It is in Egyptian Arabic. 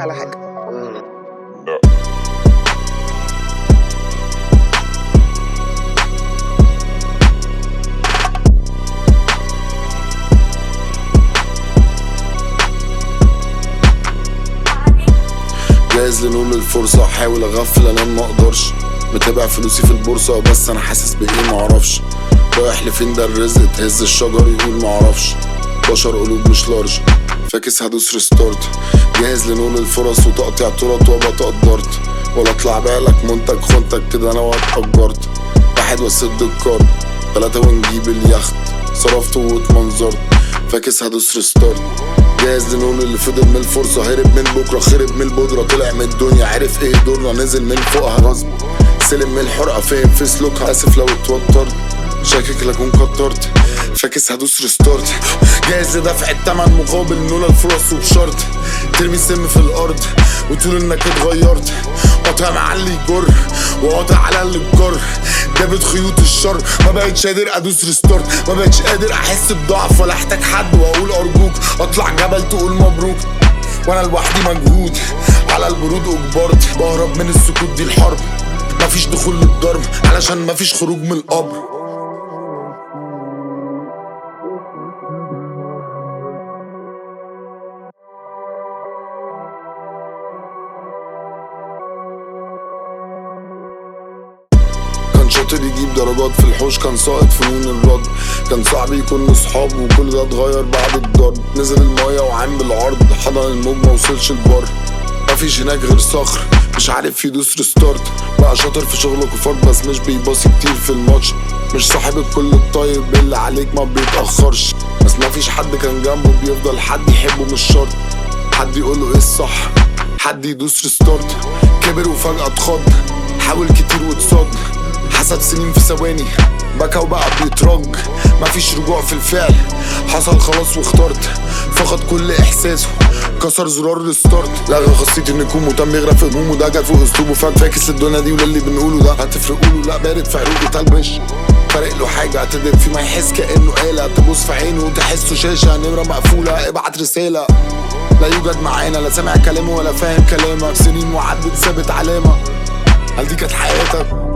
على حاجه لا جاهز لنقول الفرصة احاول اغفل انام ما اقدرش متابع فلوسي في البورصة بس انا حاسس بايه معرفش رايح لفين ده الرزق تهز الشجر يقول معرفش بشر قلوب مش لارج فاكس هدوس ريستارت جاهز لنقول الفرص وتقطيع ترط وابقى تقدرت ولا اطلع بالك منتج خنتك كده انا واتأجرت واحد وسد الكارد تلاتة ونجيب اليخت صرفت واتمنظرت فاكس هدوس ريستارت جاهز لنقول اللي فضل من الفرصة هرب من بكرة خرب من البودرة طلع من الدنيا عرف ايه دورنا نزل من فوقها غصب سلم من الحرقة فاهم في سلوكها اسف لو اتوترت شاكك لكون كترت فاكس هدوس ريستارت جاهز لدفع التمن مقابل نولا الفرص وبشرط ترمي سم في الارض وتقول انك اتغيرت قاطع معلي يجر وقاطع على اللي الجر جابت خيوط الشر ما بقتش قادر ادوس ريستارت ما بقتش قادر احس بضعف ولا احتاج حد واقول ارجوك اطلع جبل تقول مبروك وانا لوحدي مجهود على البرود اجبرت بهرب من السكوت دي الحرب مفيش دخول للضرب علشان مفيش خروج من القبر كان شاطر يجيب درجات في الحوش كان ساقط فنون الرد كان صعب يكون صحاب وكل ده اتغير بعد الضرب نزل المايه وعام بالعرض حضن الموج موصلش البر مفيش هناك غير صخر مش عارف يدوس ريستارت بقى شاطر في شغله كفار بس مش بيباصي كتير في الماتش مش صاحب الكل الطيب اللي عليك ما بيتأخرش بس مفيش حد كان جنبه بيفضل حد يحبه مش شرط حد يقوله ايه الصح حد يدوس ريستارت كبر وفجأة اتخض حاول كتير واتصد حسب سنين في ثواني بكى وبقى بيترج مفيش رجوع في الفعل حصل خلاص واخترت فقد كل احساسه كسر زرار الستارت لغى خاصية ان يكون مهتم يغرق في همومه ده جت فوق اسلوبه فاك فاكس للدنيا دي وللي بنقوله ده هتفرق قوله لا بارد في عروقه تلبش فارق له حاجة تدب في ما يحس كأنه آلة تبص في عينه وتحسه شاشة نمرة مقفولة ابعت رسالة لا يوجد معانا لا سامع كلامه ولا فاهم كلامك سنين وعدت سابت علامة هل دي كانت حياتك